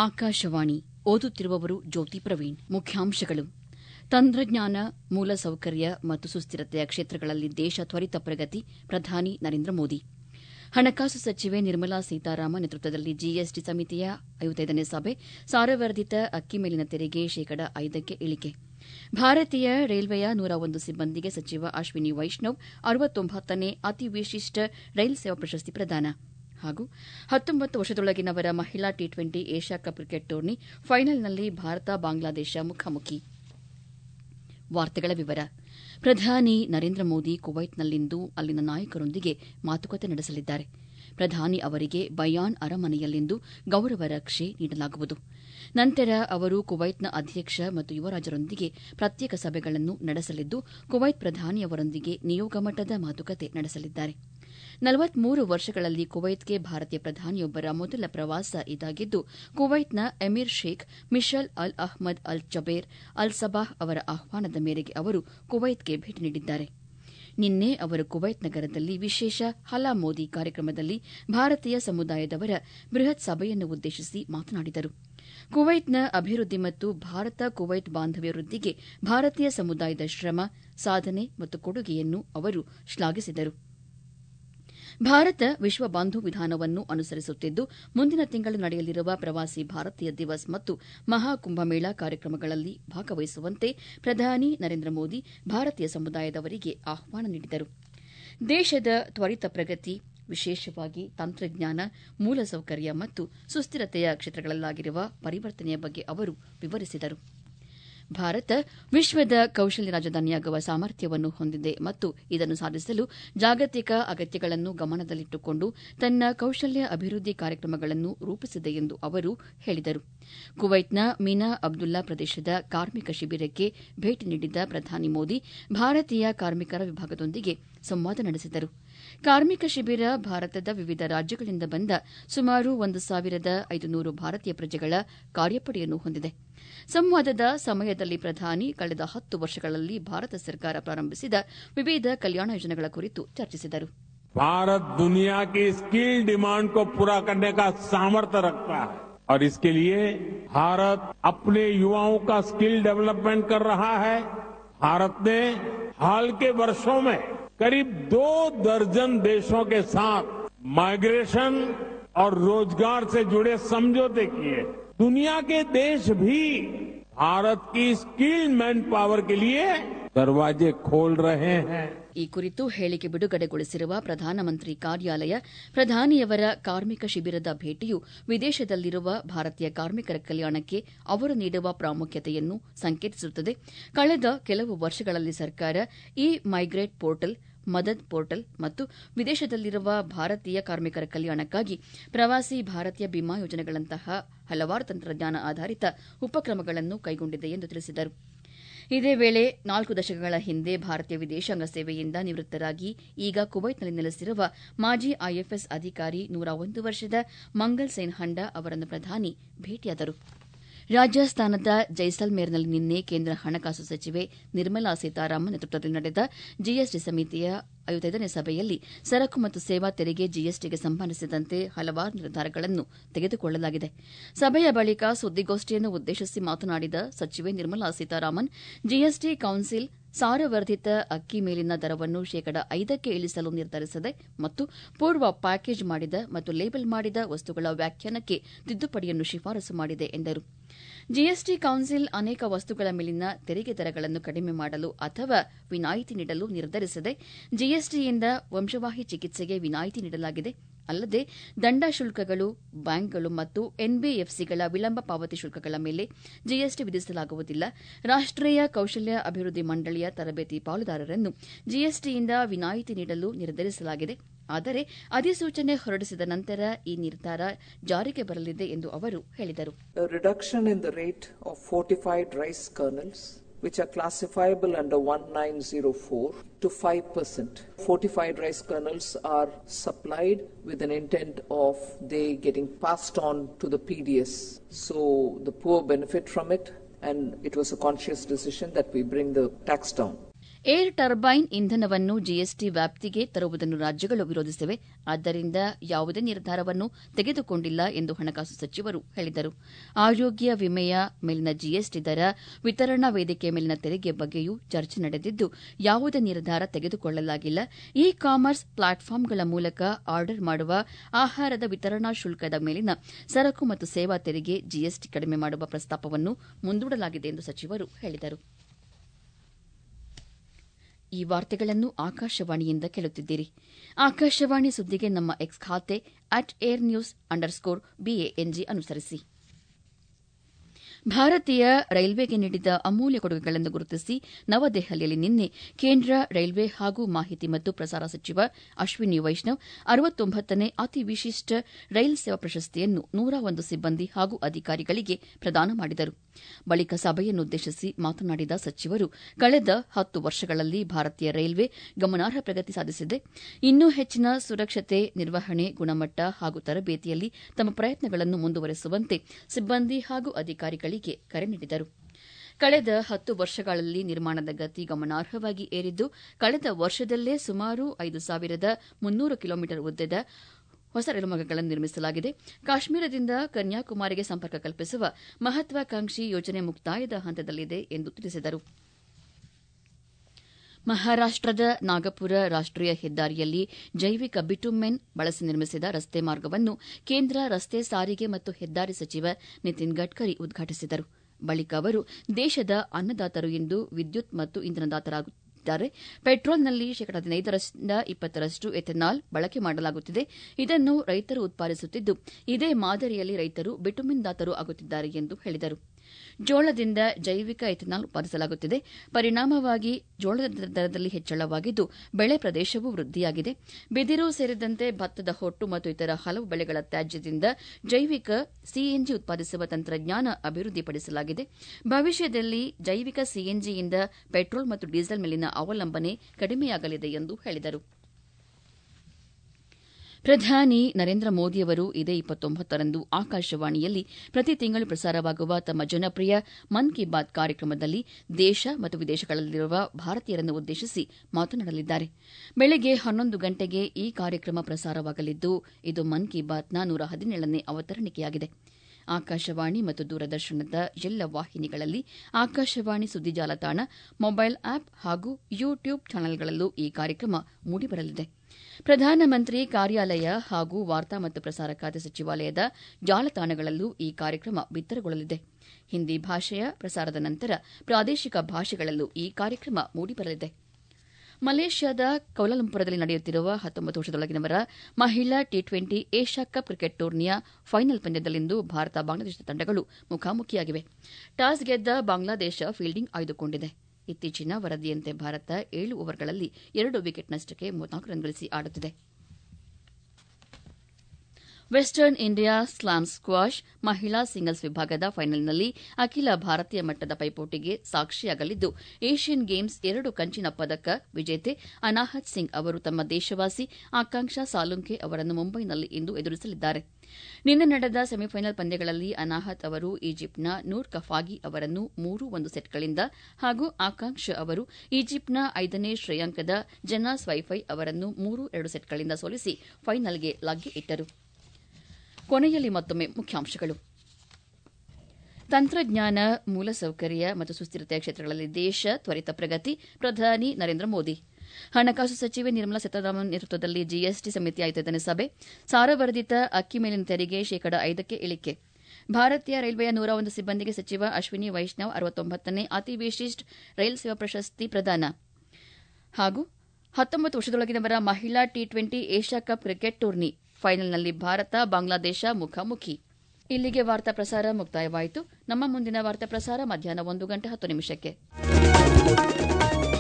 ಆಕಾಶವಾಣಿ ಓದುತ್ತಿರುವವರು ಜ್ಯೋತಿ ಪ್ರವೀಣ್ ಮುಖ್ಯಾಂಶಗಳು ತಂತ್ರಜ್ಞಾನ ಮೂಲಸೌಕರ್ಯ ಮತ್ತು ಸುಸ್ಥಿರತೆಯ ಕ್ಷೇತ್ರಗಳಲ್ಲಿ ದೇಶ ತ್ವರಿತ ಪ್ರಗತಿ ಪ್ರಧಾನಿ ನರೇಂದ್ರ ಮೋದಿ ಹಣಕಾಸು ಸಚಿವೆ ನಿರ್ಮಲಾ ಸೀತಾರಾಮನ್ ನೇತೃತ್ವದಲ್ಲಿ ಜಿಎಸ್ಟಿ ಸಮಿತಿಯ ಐವತ್ತೈದನೇ ಸಭೆ ಸಾರವರ್ಧಿತ ಅಕ್ಕಿ ಮೇಲಿನ ತೆರಿಗೆ ಶೇಕಡ ಐದಕ್ಕೆ ಇಳಿಕೆ ಭಾರತೀಯ ರೈಲ್ವೆಯ ನೂರ ಒಂದು ಸಿಬ್ಬಂದಿಗೆ ಸಚಿವ ಅಶ್ವಿನಿ ವೈಷ್ಣವ್ ಅರವತ್ತೊಂಬತ್ತನೇ ಅತಿ ವಿಶಿಷ್ಟ ರೈಲು ಸೇವಾ ಪ್ರಶಸ್ತಿ ಪ್ರದಾನ ಹಾಗೂ ಹತ್ತೊಂಬತ್ತು ವರ್ಷದೊಳಗಿನವರ ಮಹಿಳಾ T twenty Asia cup cricket tourney ಫೈನಲ್ನಲ್ಲಿ ಭಾರತ ಬಾಂಗ್ಲಾದೇಶ ಮುಖಾಮುಖಿ ವಾರ್ತೆಗಳ ವಿವರ ಪ್ರಧಾನಿ ನರೇಂದ್ರ ಮೋದಿ ಕುವೈತ್ನಲ್ಲಿಂದು ಅಲ್ಲಿನ ನಾಯಕರೊಂದಿಗೆ ಮಾತುಕತೆ ನಡೆಸಲಿದ್ದಾರೆ ಪ್ರಧಾನಿ ಅವರಿಗೆ ಬಯಾನ್ ಅರಮನೆಯಲ್ಲಿಂದು ಗೌರವ ರಕ್ಷೆ ನೀಡಲಾಗುವುದು ನಂತರ ಅವರು ಕುವೈತ್ನ ಅಧ್ಯಕ್ಷ ಮತ್ತು ಯುವರಾಜರೊಂದಿಗೆ ಪ್ರತ್ಯೇಕ ಸಭೆಗಳನ್ನು ನಡೆಸಲಿದ್ದು ಕುವೈತ್ ಪ್ರಧಾನಿಯವರೊಂದಿಗೆ ನಿಯೋಗ ಮಟ್ಟದ ಮಾತುಕತೆ ನಡೆಸಲಿದ್ದಾರೆ ನಲವತ್ಮೂರು ವರ್ಷಗಳಲ್ಲಿ ಕುವೈತ್ಗೆ ಭಾರತೀಯ ಪ್ರಧಾನಿಯೊಬ್ಬರ ಮೊದಲ ಪ್ರವಾಸ ಇದಾಗಿದ್ದು ಕುವೈತ್ನ ಎಮಿರ್ ಶೇಖ್ ಮಿಶಲ್ ಅಲ್ ಅಹ್ಮದ್ ಅಲ್ ಜಬೇರ್ ಅಲ್ ಸಬಾಹ್ ಅವರ ಆಹ್ವಾನದ ಮೇರೆಗೆ ಅವರು ಕುವೈತ್ಗೆ ಭೇಟಿ ನೀಡಿದ್ದಾರೆ ನಿನ್ನೆ ಅವರು ಕುವೈತ್ ನಗರದಲ್ಲಿ ವಿಶೇಷ ಹಲಾ ಮೋದಿ ಕಾರ್ಯಕ್ರಮದಲ್ಲಿ ಭಾರತೀಯ ಸಮುದಾಯದವರ ಬೃಹತ್ ಸಭೆಯನ್ನು ಉದ್ದೇಶಿಸಿ ಮಾತನಾಡಿದರು ಕುವೈತ್ನ ಅಭಿವೃದ್ಧಿ ಮತ್ತು ಭಾರತ ಕುವೈತ್ ಬಾಂಧವ್ಯ ವೃದ್ಧಿಗೆ ಭಾರತೀಯ ಸಮುದಾಯದ ಶ್ರಮ ಸಾಧನೆ ಮತ್ತು ಕೊಡುಗೆಯನ್ನು ಅವರು ಶ್ಲಾಘಿಸಿದರು ಭಾರತ ವಿಶ್ವ ಬಾಂಧವ ವಿಧಾನವನ್ನು ಅನುಸರಿಸುತ್ತಿದ್ದು ಮುಂದಿನ ತಿಂಗಳು ನಡೆಯಲಿರುವ ಪ್ರವಾಸಿ ಭಾರತೀಯ ದಿವಸ್ ಮತ್ತು ಮಹಾಕುಂಭಮೇಳ ಕಾರ್ಯಕ್ರಮಗಳಲ್ಲಿ ಭಾಗವಹಿಸುವಂತೆ ಪ್ರಧಾನಿ ನರೇಂದ್ರ ಮೋದಿ ಭಾರತೀಯ ಸಮುದಾಯದವರಿಗೆ ಆಹ್ವಾನ ನೀಡಿದರು ದೇಶದ ತ್ವರಿತ ಪ್ರಗತಿ ವಿಶೇಷವಾಗಿ ತಂತ್ರಜ್ಞಾನ ಮೂಲಸೌಕರ್ಯ ಮತ್ತು ಸುಸ್ಥಿರತೆಯ ಕ್ಷೇತ್ರಗಳಲ್ಲಾಗಿರುವ ಪರಿವರ್ತನೆಯ ಬಗ್ಗೆ ಅವರು ವಿವರಿಸಿದರು ಭಾರತ ವಿಶ್ವದ ಕೌಶಲ್ಯ ರಾಜಧಾನಿಯಾಗುವ ಸಾಮರ್ಥ್ಯವನ್ನು ಹೊಂದಿದೆ ಮತ್ತು ಇದನ್ನು ಸಾಧಿಸಲು ಜಾಗತಿಕ ಅಗತ್ಯಗಳನ್ನು ಗಮನದಲ್ಲಿಟ್ಟುಕೊಂಡು ತನ್ನ ಕೌಶಲ್ಯ ಅಭಿವೃದ್ಧಿ ಕಾರ್ಯಕ್ರಮಗಳನ್ನು ರೂಪಿಸಿದೆ ಎಂದು ಅವರು ಹೇಳಿದರು ಕುವೈತ್ನ ಮೀನಾ ಅಬ್ದುಲ್ಲಾ ಪ್ರದೇಶದ ಕಾರ್ಮಿಕ ಶಿಬಿರಕ್ಕೆ ಭೇಟಿ ನೀಡಿದ ಪ್ರಧಾನಿ ಮೋದಿ ಭಾರತೀಯ ಕಾರ್ಮಿಕರ ವಿಭಾಗದೊಂದಿಗೆ ಸಂವಾದ ನಡೆಸಿದರು ಕಾರ್ಮಿಕ ಶಿಬಿರ ಭಾರತದ ವಿವಿಧ ರಾಜ್ಯಗಳಿಂದ ಬಂದ ಸುಮಾರು ಒಂದು ಸಾವಿರದ ಐದುನೂರು ಭಾರತೀಯ ಪ್ರಜೆಗಳ ಕಾರ್ಯಪಡೆಯನ್ನು ಹೊಂದಿದೆ ಸಂವಾದದ ಸಮಯದಲ್ಲಿ ಪ್ರಧಾನಿ ಕಳೆದ ಹತ್ತು ವರ್ಷಗಳಲ್ಲಿ ಭಾರತ ಸರ್ಕಾರ ಪ್ರಾರಂಭಿಸಿದ ವಿವಿಧ ಕಲ್ಯಾಣ ಯೋಜನೆಗಳ ಕುರಿತು ಚರ್ಚಿಸಿದರು भारत दुनिया की स्किल डिमांड को पूरा करने का सामर्थ्य रखता है और इसके लिए भारत अपने युवाओं का स्किल डेवलपमेंट कर रहा है भारत ने हाल के वर्षों में करीब दो दर्जन देशों के साथ माइग्रेशन और रोजगार से जुड़े समझौते किए दुनिया के देश भी भारत की स्किल मैन पावर के लिए दरवाजे खोल रहे हैं ಈ ಕುರಿತು ಹೇಳಿಕೆ ಬಿಡುಗಡೆಗೊಳಿಸಿರುವ ಪ್ರಧಾನಮಂತ್ರಿ ಕಾರ್ಯಾಲಯ ಪ್ರಧಾನಿಯವರ ಕಾರ್ಮಿಕ ಶಿಬಿರದ ಭೇಟಿಯು ವಿದೇಶದಲ್ಲಿರುವ ಭಾರತೀಯ ಕಾರ್ಮಿಕರ ಕಲ್ಯಾಣಕ್ಕೆ ಅವರು ನೀಡುವ ಪ್ರಾಮುಖ್ಯತೆಯನ್ನು ಸಂಕೇತಿಸುತ್ತದೆ ಕಳೆದ ಕೆಲವು ವರ್ಷಗಳಲ್ಲಿ ಸರ್ಕಾರ E migrate portal Madad portal ಮತ್ತು ವಿದೇಶದಲ್ಲಿರುವ ಭಾರತೀಯ ಕಾರ್ಮಿಕರ ಕಲ್ಯಾಣಕ್ಕಾಗಿ ಪ್ರವಾಸಿ ಭಾರತೀಯ ಬಿಮಾ ಯೋಜನೆಗಳಂತಹ ಹಲವಾರು ತಂತ್ರಜ್ಞಾನ ಆಧಾರಿತ ಉಪಕ್ರಮಗಳನ್ನು ಕೈಗೊಂಡಿದೆ ಎಂದು ತಿಳಿಸಿದರು ಇದೇ ವೇಳೆ ನಾಲ್ಕು ದಶಕಗಳ ಹಿಂದೆ ಭಾರತೀಯ ವಿದೇಶಾಂಗ ಸೇವೆಯಿಂದ ನಿವೃತ್ತರಾಗಿ ಈಗ ಕುವೈತ್ನಲ್ಲಿ ನೆಲೆಸಿರುವ ಮಾಜಿ ಐಎಫ್ಎಸ್ ಅಧಿಕಾರಿ ನೂರ ಒಂದು ವರ್ಷದ ಮಂಗಲ್ ಸೇನ್ ಹಂಡಾ ಅವರನ್ನು ಪ್ರಧಾನಿ ಭೇಟಿಯಾದರು ರಾಜಸ್ಥಾನದ ಜೈಸಲ್ಮೇರ್ನಲ್ಲಿ ನಿನ್ನೆ ಕೇಂದ್ರ ಹಣಕಾಸು ಸಚಿವೆ ನಿರ್ಮಲಾ ಸೀತಾರಾಮನ್ ನೇತೃತ್ವದಲ್ಲಿ ನಡೆದ ಜಿಎಸ್ಟಿ ಸಮಿತಿಯ ಐವತ್ತೈದನೇ ಸಭೆಯಲ್ಲಿ ಸರಕು ಮತ್ತು ಸೇವಾ ತೆರಿಗೆ ಜಿಎಸ್ಟಿಗೆ ಸಂಬಂಧಿಸಿದಂತೆ ಹಲವಾರು ನಿರ್ಧಾರಗಳನ್ನು ತೆಗೆದುಕೊಳ್ಳಲಾಗಿದೆ ಸಭೆಯ ಬಳಿಕ ಸುದ್ದಿಗೋಷ್ಠಿಯನ್ನು ಉದ್ದೇಶಿಸಿ ಮಾತನಾಡಿದ ಸಚಿವೆ ನಿರ್ಮಲಾ ಸೀತಾರಾಮನ್ ಜಿಎಸ್ಟಿ ಕೌನ್ಸಿಲ್ ಸಾರವರ್ಧಿತ ಅಕ್ಕಿ ಮೇಲಿನ ದರವನ್ನು ಶೇಕಡ ಐದಕ್ಕೆ ಇಳಿಸಲು ನಿರ್ಧರಿಸಿದೆ ಮತ್ತು ಪೂರ್ವ ಪ್ಯಾಕೇಜ್ ಮಾಡಿದ ಮತ್ತು ಲೇಬಲ್ ಮಾಡಿದ ವಸ್ತುಗಳ ವ್ಯಾಖ್ಯಾನಕ್ಕೆ ತಿದ್ದುಪಡಿಯನ್ನು ಶಿಫಾರಸು ಮಾಡಿದೆ ಎಂದರು ಜಿಎಸ್ಟಿ ಕೌನ್ಸಿಲ್ ಅನೇಕ ವಸ್ತುಗಳ ಮೇಲಿನ ತೆರಿಗೆ ದರಗಳನ್ನು ಕಡಿಮೆ ಮಾಡಲು ಅಥವಾ ವಿನಾಯಿತಿ ನೀಡಲು ನಿರ್ಧರಿಸಿದೆ ಜಿಎಸ್ಟಿಯಿಂದ ವಂಶವಾಹಿ ಚಿಕಿತ್ಸೆಗೆ ವಿನಾಯಿತಿ ನೀಡಲಾಗಿದೆ ಅಲ್ಲದೆ ದಂಡ ಶುಲ್ಕಗಳು ಬ್ಯಾಂಕ್ಗಳು ಮತ್ತು ಎನ್ಬಿಎಫ್ಸಿಗಳ ವಿಳಂಬ ಪಾವತಿ ಶುಲ್ಕಗಳ ಮೇಲೆ ಜಿಎಸ್ಟಿ ವಿಧಿಸಲಾಗುವುದಿಲ್ಲ ರಾಷ್ಟೀಯ ಕೌಶಲ್ಯ ಅಭಿವೃದ್ಧಿ ಮಂಡಳಿಯ ತರಬೇತಿ ಪಾಲುದಾರರನ್ನು ಜಿಎಸ್ಟಿಯಿಂದ ವಿನಾಯಿತಿ ನೀಡಲು ನಿರ್ಧರಿಸಲಾಗಿದೆ ಆದರೆ ಅಧಿಸೂಚನೆ ಹೊರಡಿಸಿದ ನಂತರ ಈ ನಿರ್ಧಾರ ಜಾರಿಗೆ ಬರಲಿದೆ ಎಂದು ಅವರು ಹೇಳಿದರು A reduction in the rate of fortified rice kernels, which are classifiable under 1904, to 5%. Fortified rice kernels are supplied with an intent of they getting passed on to the PDS. So the poor benefit from it, and it was a conscious decision that we bring the tax down. Air turbine ಇಂಧನವನ್ನು GST ವ್ಯಾಪ್ತಿಗೆ ತರುವುದನ್ನು ರಾಜ್ಯಗಳು ವಿರೋಧಿಸಿವೆ ಆದ್ದರಿಂದ ಯಾವುದೇ ನಿರ್ಧಾರವನ್ನು ತೆಗೆದುಕೊಂಡಿಲ್ಲ ಎಂದು ಹಣಕಾಸು ಸಚಿವರು ಹೇಳಿದರು ಆರೋಗ್ಯ ವಿಮೆಯ ಮೇಲಿನ ಜಿಎಸ್ಟಿ ದರ ವಿತರಣಾ ವೇದಿಕೆ ಮೇಲಿನ ತೆರಿಗೆ ಬಗ್ಗೆಯೂ ಚರ್ಚೆ ನಡೆದಿದ್ದು ಯಾವುದೇ ನಿರ್ಧಾರ ತೆಗೆದುಕೊಳ್ಳಲಾಗಿಲ್ಲ ಇ ಕಾಮರ್ಸ್ ಪ್ಲಾಟ್ಫಾರ್ಮ್ಗಳ ಮೂಲಕ ಆರ್ಡರ್ ಮಾಡುವ ಆಹಾರದ ವಿತರಣಾ ಶುಲ್ಕದ ಮೇಲಿನ ಸರಕು ಮತ್ತು ಸೇವಾ ತೆರಿಗೆ ಜಿಎಸ್ಟಿ ಕಡಿಮೆ ಮಾಡುವ ಪ್ರಸ್ತಾಪವನ್ನು ಮುಂದೂಡಲಾಗಿದೆ ಎಂದು ಸಚಿವರು ಹೇಳಿದರು ಈ ವಾರ್ತೆಗಳನ್ನು ಆಕಾಶವಾಣಿಯಿಂದ ಕೇಳುತ್ತಿದ್ದೀರಿ ಆಕಾಶವಾಣಿ ಸುದ್ದಿಗೆ ನಮ್ಮ ಎಕ್ಸ್ ಖಾತೆ at air news underscore B A N G ಅನುಸರಿಸಿ ಭಾರತೀಯ ರೈಲ್ವೆಗೆ ನೀಡಿದ ಅಮೂಲ್ಯ ಕೊಡುಗೆಗಳನ್ನು ಗುರುತಿಸಿ ನವದೆಹಲಿಯಲ್ಲಿ ನಿನ್ನೆ ಕೇಂದ್ರ ರೈಲ್ವೆ ಹಾಗೂ ಮಾಹಿತಿ ಮತ್ತು ಪ್ರಸಾರ ಸಚಿವ ಅಶ್ವಿನಿ ವೈಷ್ಣವ್ ಅರವತ್ತೊಂಬತ್ತನೇ ಅತಿ ವಿಶಿಷ್ಟ ರೈಲ್ ಸೇವಾ ಪ್ರಶಸ್ತಿಯನ್ನು ನೂರ ಒಂದು ಸಿಬ್ಬಂದಿ ಹಾಗೂ ಅಧಿಕಾರಿಗಳಿಗೆ ಪ್ರದಾನ ಮಾಡಿದರು ಬಳಿಕ ಸಭೆಯನ್ನುದ್ದೇಶಿಸಿ ಮಾತನಾಡಿದ ಸಚಿವರು ಕಳೆದ ಹತ್ತು ವರ್ಷಗಳಲ್ಲಿ ಭಾರತೀಯ ರೈಲ್ವೆ ಗಮನಾರ್ಹ ಪ್ರಗತಿ ಸಾಧಿಸಿದೆ ಇನ್ನೂ ಹೆಚ್ಚಿನ ಸುರಕ್ಷತೆ ನಿರ್ವಹಣೆ ಗುಣಮಟ್ಟ ಹಾಗೂ ತರಬೇತಿಯಲ್ಲಿ ತಮ್ಮ ಪ್ರಯತ್ನಗಳನ್ನು ಮುಂದುವರೆಸುವಂತೆ ಸಿಬ್ಬಂದಿ ಹಾಗೂ ಅಧಿಕಾರಿಗಳಿಗೆ ಕರೆ ನೀಡಿದರು ಕಳೆದ ಹತ್ತು ವರ್ಷಗಳಲ್ಲಿ ನಿರ್ಮಾಣದ ಗತಿ ಗಮನಾರ್ಹವಾಗಿ ಏರಿದ್ದು ಕಳೆದ ವರ್ಷದಲ್ಲೇ ಸುಮಾರು ಐದು ಸಾವಿರದ ಮುನ್ನೂರು ಕಿಲೋಮೀಟರ್ ಉದ್ದದ ಹೊಸ ರೈಲುಮಾರ್ಗಗಳನ್ನು ನಿರ್ಮಿಸಲಾಗಿದೆ ಕಾಶ್ಮೀರದಿಂದ ಕನ್ಯಾಕುಮಾರಿಗೆ ಸಂಪರ್ಕ ಕಲ್ಪಿಸುವ ಮಹತ್ವಾಕಾಂಕ್ಷಿ ಯೋಜನೆ ಮುಕ್ತಾಯದ ಹಂತದಲ್ಲಿದೆ ಎಂದು ತಿಳಿಸಿದರು ಮಹಾರಾಷ್ಟದ ನಾಗಪುರ ರಾಷ್ಟೀಯ ಹೆದ್ದಾರಿಯಲ್ಲಿ ಜೈವಿಕ ಬಿಟುಮೆನ್ ಬಳಸಿ ನಿರ್ಮಿಸಿದ ರಸ್ತೆ ಮಾರ್ಗವನ್ನು ಕೇಂದ್ರ ರಸ್ತೆ ಸಾರಿಗೆ ಮತ್ತು ಹೆದ್ದಾರಿ ಸಚಿವ ನಿತಿನ್ ಗಡ್ಕರಿ ಉದ್ಘಾಟಿಸಿದರು ಬಳಿಕ ಅವರು ದೇಶದ ಅನ್ನದಾತರು ಎಂದು ವಿದ್ಯುತ್ ಮತ್ತು ಇಂಧನದಾತರಾಗುತ್ತಿದ್ದಾರೆ ಪೆಟ್ರೋಲ್ನಲ್ಲಿ ಶೇಕಡ ಹದಿನೈದರಿಂದ ಇಪ್ಪತ್ತರಷ್ಟು ಎಥೆನಾಲ್ ಬಳಕೆ ಮಾಡಲಾಗುತ್ತಿದೆ ಇದನ್ನು ರೈತರು ಉತ್ಪಾದಿಸುತ್ತಿದ್ದು ಇದೇ ಮಾದರಿಯಲ್ಲಿ ರೈತರು ಬಿಟುಮಿನ್ ದಾತರು ಆಗುತ್ತಿದ್ದಾರೆ ಎಂದು ಹೇಳಿದರು ಜೋಳದಿಂದ ಜೈವಿಕ ಎಥೆನಾಲ್ ಉತ್ಪಾದಿಸಲಾಗುತ್ತಿದೆ ಪರಿಣಾಮವಾಗಿ ಜೋಳದ ದರದಲ್ಲಿ ಹೆಚ್ಚಳವಾಗಿದ್ದು ಬೆಳೆ ಪ್ರದೇಶವೂ ವೃದ್ಧಿಯಾಗಿದೆ ಬಿದಿರು ಸೇರಿದಂತೆ ಭತ್ತದ ಹೊಟ್ಟು ಮತ್ತು ಇತರ ಹಲವು ಬೆಳೆಗಳ ತ್ಯಾಜ್ಯದಿಂದ ಜೈವಿಕ ಸಿಎನ್ಜಿ ಉತ್ಪಾದಿಸುವ ತಂತ್ರಜ್ಞಾನ ಅಭಿವೃದ್ಧಿಪಡಿಸಲಾಗಿದೆ ಭವಿಷ್ಯದಲ್ಲಿ ಜೈವಿಕ ಸಿಎನ್ಜಿಯಿಂದ ಪೆಟ್ರೋಲ್ ಮತ್ತು ಡೀಸೆಲ್ ಮೇಲಿನ ಅವಲಂಬನೆ ಕಡಿಮೆಯಾಗಲಿದೆ ಎಂದು ಹೇಳಿದರು ಪ್ರಧಾನಿ ನರೇಂದ್ರ ಮೋದಿಯವರು ಇದೇ ಇಪ್ಪತ್ತೊಂಬತ್ತರಂದು ಆಕಾಶವಾಣಿಯಲ್ಲಿ ಪ್ರತಿ ತಿಂಗಳು ಪ್ರಸಾರವಾಗುವ ತಮ್ಮ ಜನಪ್ರಿಯ ಮನ್ ಕಿ ಬಾತ್ ಕಾರ್ಯಕ್ರಮದಲ್ಲಿ ದೇಶ ಮತ್ತು ವಿದೇಶಗಳಲ್ಲಿರುವ ಭಾರತೀಯರನ್ನು ಉದ್ದೇಶಿಸಿ ಮಾತನಾಡಲಿದ್ದಾರೆ ಬೆಳಗ್ಗೆ ಹನ್ನೊಂದು ಗಂಟೆಗೆ ಈ ಕಾರ್ಯಕ್ರಮ ಪ್ರಸಾರವಾಗಲಿದ್ದು ಇದು ಮನ್ ಕಿ ಬಾತ್ನ ನೂರ ಹದಿನೇಳನೇ ಅವತರಣಿಕೆಯಾಗಿದೆ ಆಕಾಶವಾಣಿ ಮತ್ತು ದೂರದರ್ಶನದ ಎಲ್ಲ ವಾಹಿನಿಗಳಲ್ಲಿ ಆಕಾಶವಾಣಿ ಸುದ್ದಿ ಜಾಲತಾಣ ಮೊಬೈಲ್ ಆಪ್ ಹಾಗೂ ಯೂಟ್ಯೂಬ್ ಚಾನೆಲ್ಗಳಲ್ಲೂ ಈ ಕಾರ್ಯಕ್ರಮ ಮೂಡಿಬರಲಿದೆ ಪ್ರಧಾನಮಂತ್ರಿ ಕಾರ್ಯಾಲಯ ಹಾಗೂ ವಾರ್ತಾ ಮತ್ತು ಪ್ರಸಾರ ಖಾತೆ ಸಚಿವಾಲಯದ ಜಾಲತಾಣಗಳಲ್ಲೂ ಈ ಕಾರ್ಯಕ್ರಮ ಬಿತ್ತರಗೊಳ್ಳಲಿದೆ ಹಿಂದಿ ಭಾಷೆಯ ಪ್ರಸಾರದ ನಂತರ ಪ್ರಾದೇಶಿಕ ಭಾಷೆಗಳಲ್ಲೂ ಈ ಕಾರ್ಯಕ್ರಮ ಮೂಡಿಬರಲಿದೆ ಮಲೇಷ್ಯಾದ ಕೌಲಾಲಂಪುರದಲ್ಲಿ ನಡೆಯುತ್ತಿರುವ ಹತ್ತೊಂಬತ್ತು ವರ್ಷದೊಳಗಿನವರ ಮಹಿಳಾ T twenty Asia cup cricket ಟೂರ್ನಿಯ ಫೈನಲ್ ಪಂದ್ಯದಲ್ಲಿಂದು ಭಾರತ ಬಾಂಗ್ಲಾದೇಶ ತಂಡಗಳು ಮುಖಾಮುಖಿಯಾಗಿವೆ ಟಾಸ್ ಗೆದ್ದ ಬಾಂಗ್ಲಾದೇಶ ಫೀಲ್ಡಿಂಗ್ ಆಯ್ದುಕೊಂಡಿದೆ ಇತ್ತೀಚಿನ ವರದಿಯಂತೆ ಭಾರತ ಏಳು ಓವರ್ಗಳಲ್ಲಿ ಎರಡು ವಿಕೆಟ್ ನಷ್ಟಕ್ಕೆ ಮೂವತ್ನಾಲ್ಕು ರನ್ ಗಳಿಸಿ ಆಡುತ್ತಿದೆ ವೆಸ್ಟರ್ನ್ ಇಂಡಿಯಾ ಸ್ಲಾಮ್ ಸ್ಕ್ವಾಷ್ ಮಹಿಳಾ ಸಿಂಗಲ್ಸ್ ವಿಭಾಗದ ಫೈನಲ್ನಲ್ಲಿ ಅಖಿಲ ಭಾರತೀಯ ಮಟ್ಟದ ಪೈಪೋಟಿಗೆ ಸಾಕ್ಷಿಯಾಗಲಿದ್ದು ಏಷ್ಯನ್ ಗೇಮ್ಸ್ ಎರಡು ಕಂಚಿನ ಪದಕ ವಿಜೇತೆ ಅನಾಹತ್ ಸಿಂಗ್ ಅವರು ತಮ್ಮ ದೇಶವಾಸಿ ಆಕಾಂಕ್ಷಾ ಸಾಲುಂಕೆ ಅವರನ್ನು ಮುಂಬೈನಲ್ಲಿ ಇಂದು ಎದುರಿಸಲಿದ್ದಾರೆ ನಿನ್ನೆ ನಡೆದ ಸೆಮಿಫೈನಲ್ ಪಂದ್ಯಗಳಲ್ಲಿ ಅನಾಹತ್ ಅವರು ಈಜಿಪ್ಟ್ನ ನೂರ್ ಕಫಾಗಿ ಅವರನ್ನು ಮೂರು ಒಂದು ಸೆಟ್ಗಳಿಂದ ಹಾಗೂ ಆಕಾಂಕ್ಷ ಅವರು ಈಜಿಪ್ಟ್ನ ಐದನೇ ಶ್ರೇಯಾಂಕದ ಜನಾಸ್ ವೈಫೈ ಅವರನ್ನು ಮೂರು ಎರಡು ಸೆಟ್ಗಳಿಂದ ಸೋಲಿಸಿ ಫೈನಲ್ಗೆ ಲಗ್ಗೆ ಇಟ್ಟರು ಕೊನೆಯಲ್ಲಿ ಮತ್ತೊಮ್ಮೆ ಮುಖ್ಯಾಂಶಗಳು ತಂತ್ರಜ್ಞಾನ ಮೂಲಸೌಕರ್ಯ ಮತ್ತು ಸುಸ್ಥಿರತೆಯ ಕ್ಷೇತ್ರಗಳಲ್ಲಿ ದೇಶ ತ್ವರಿತ ಪ್ರಗತಿ ಪ್ರಧಾನಿ ನರೇಂದ್ರ ಮೋದಿ ಹಣಕಾಸು ಸಚಿವೆ ನಿರ್ಮಲಾ ಸೀತಾರಾಮನ್ ನೇತೃತ್ವದಲ್ಲಿ ಜಿಎಸ್ಟಿ ಸಮಿತಿ ಆಯುಧನೆ ಸಭೆ ಸಾರವರ್ಧಿತ ಅಕ್ಕಿ ಮೇಲಿನ ತೆರಿಗೆ ಶೇಕಡ ಐದಕ್ಕೆ ಇಳಿಕೆ ಭಾರತೀಯ ರೈಲ್ವೆಯ ನೂರ ಒಂದು ಸಿಬ್ಬಂದಿಗೆ ಸಚಿವ ಅಶ್ವಿನಿ ವೈಷ್ಣವ್ ಅರವತ್ತೊಂಬತ್ತನೇ ಅತಿ ವಿಶಿಷ್ಟ ರೈಲ್ ಸೇವಾ ಪ್ರಶಸ್ತಿ ಪ್ರದಾನ ಹಾಗೂ ಹತ್ತೊಂಬತ್ತು ವರ್ಷದೊಳಗಿನವರ ಮಹಿಳಾ T twenty Asia cup cricket tourney ಫೈನಲ್ನಲ್ಲಿ ಭಾರತ ಬಾಂಗ್ಲಾದೇಶ ಮುಖಾಮುಖಿ ಇಲ್ಲಿಗೆ ವಾರ್ತಾ ಪ್ರಸಾರ ಮುಕ್ತಾಯವಾಯಿತು ನಮ್ಮ ಮುಂದಿನ ವಾರ್ತಾ ಪ್ರಸಾರ ಮಧ್ಯಾಹ್ನ ಒಂದು ಗಂಟೆ ಹತ್ತು ನಿಮಿಷಕ್ಕೆ